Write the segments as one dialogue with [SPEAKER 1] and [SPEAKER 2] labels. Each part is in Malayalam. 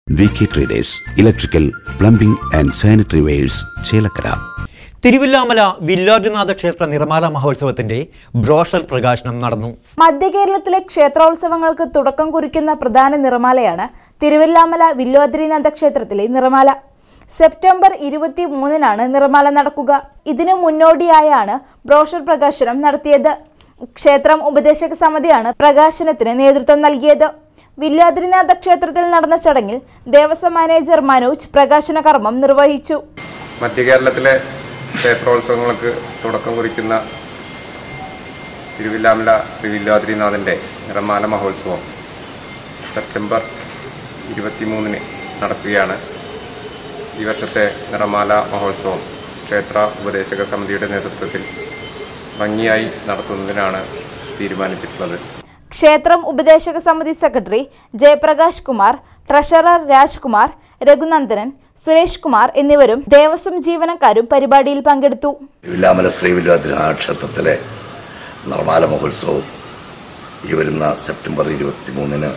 [SPEAKER 1] V K traders electrical plumbing and sanitary wares Chelakkara
[SPEAKER 2] Thiruvilwamala വില്ലാർജുനാഥ ക്ഷേത്ര നിറമാല മഹോത്സവത്തിന്റെ ബ്രോഷർ പ്രകാശനം നടന്നു
[SPEAKER 3] മധ്യകേരളത്തിലെ ക്ഷേത്രോത്സവങ്ങൾക്ക് തുടക്കം കുറിക്കുന്ന പ്രധാന നിറമാലയാണ് തിരുവല്ലാമല വില്ലോദ്രിനാഥ ക്ഷേത്രത്തിലെ നിറമാല സെപ്റ്റംബർ ഇരുപത്തി മൂന്നിനാണ് നിറമാല നടക്കുക ഇതിനു മുന്നോടിയായാണ് ബ്രോഷർ പ്രകാശനം നടത്തിയത് ക്ഷേത്രം ഉപദേശക സമിതിയാണ് പ്രകാശനത്തിന് നേതൃത്വം നൽകിയത് വില്ലോദ്രിനാഥ ക്ഷേത്രത്തിൽ നടന്ന ചടങ്ങിൽ ദേവസ്വം മാനേജർ മനോജ് പ്രകാശന കർമ്മം നിർവഹിച്ചു
[SPEAKER 4] മധ്യകേരളത്തിലെ ക്ഷേത്രോത്സവങ്ങൾക്ക് തുടക്കം കുറിക്കുന്ന തിരുവില്ലാമല ശ്രീ വില്ലാദ്രിനാഥൻ്റെ നിറമാല മഹോത്സവം സെപ്റ്റംബർ ഇരുപത്തിമൂന്നിന് നടക്കുകയാണ് ഈ വർഷത്തെ നിറമാല മഹോത്സവം ക്ഷേത്ര ഉപദേശക സമിതിയുടെ നേതൃത്വത്തിൽ ഭംഗിയായി നടത്തുന്നതിനാണ് തീരുമാനിച്ചിട്ടുള്ളത്
[SPEAKER 3] ക്ഷേത്രം ഉപദേശക സമിതി സെക്രട്ടറി ജയപ്രകാശ് കുമാർ ട്രഷറർ രാജ്കുമാർ രഘുനന്ദനൻ സുരേഷ് കുമാർ എന്നിവരും ദേവസ്വം ജീവനക്കാരും പരിപാടിയിൽ പങ്കെടുത്തു
[SPEAKER 5] വില്ലാമല ശ്രീവില്ലാദ്രിനാഥ ക്ഷേത്രത്തിലെ നിർമ്മാല മഹോത്സവം ഈ വരുന്ന സെപ്റ്റംബർ ഇരുപത്തി മൂന്നിന്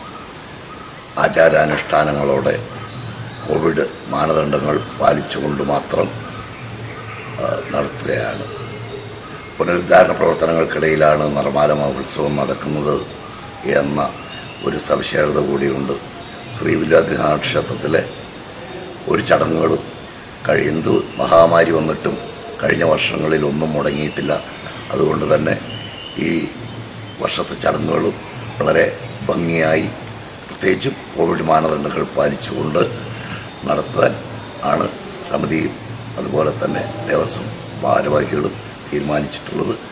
[SPEAKER 5] ആചാരാനുഷ്ഠാനങ്ങളോടെ കോവിഡ് മാനദണ്ഡങ്ങൾ പാലിച്ചുകൊണ്ട് മാത്രം ആ, നടത്തുകയാണ് പുനരുദ്ധാരണ പ്രവർത്തനങ്ങൾക്കിടയിലാണ് നിർമ്മാല മഹോത്സവം നടക്കുന്നത് എന്ന ഒരു സവിശേഷത കൂടിയുണ്ട് ശ്രീവില്ലാദ്രിനാഥ ക്ഷേത്രത്തിലെ ഒരു ചടങ്ങുകളും കഴിയുന്നത് മഹാമാരി വന്നിട്ടും കഴിഞ്ഞ വർഷങ്ങളിൽ ഒന്നും മുടങ്ങിയിട്ടില്ല അതുകൊണ്ട് തന്നെ ഈ വർഷത്തെ ചടങ്ങുകളും വളരെ ഭംഗിയായി പ്രത്യേകിച്ചും കോവിഡ് മാനദണ്ഡങ്ങൾ പാലിച്ചുകൊണ്ട് നടത്താൻ ആണ് സമിതിയും അതുപോലെ തന്നെ ദേവസ്വം ഭാരവാഹികളും തീരുമാനിച്ചിട്ടുള്ളത്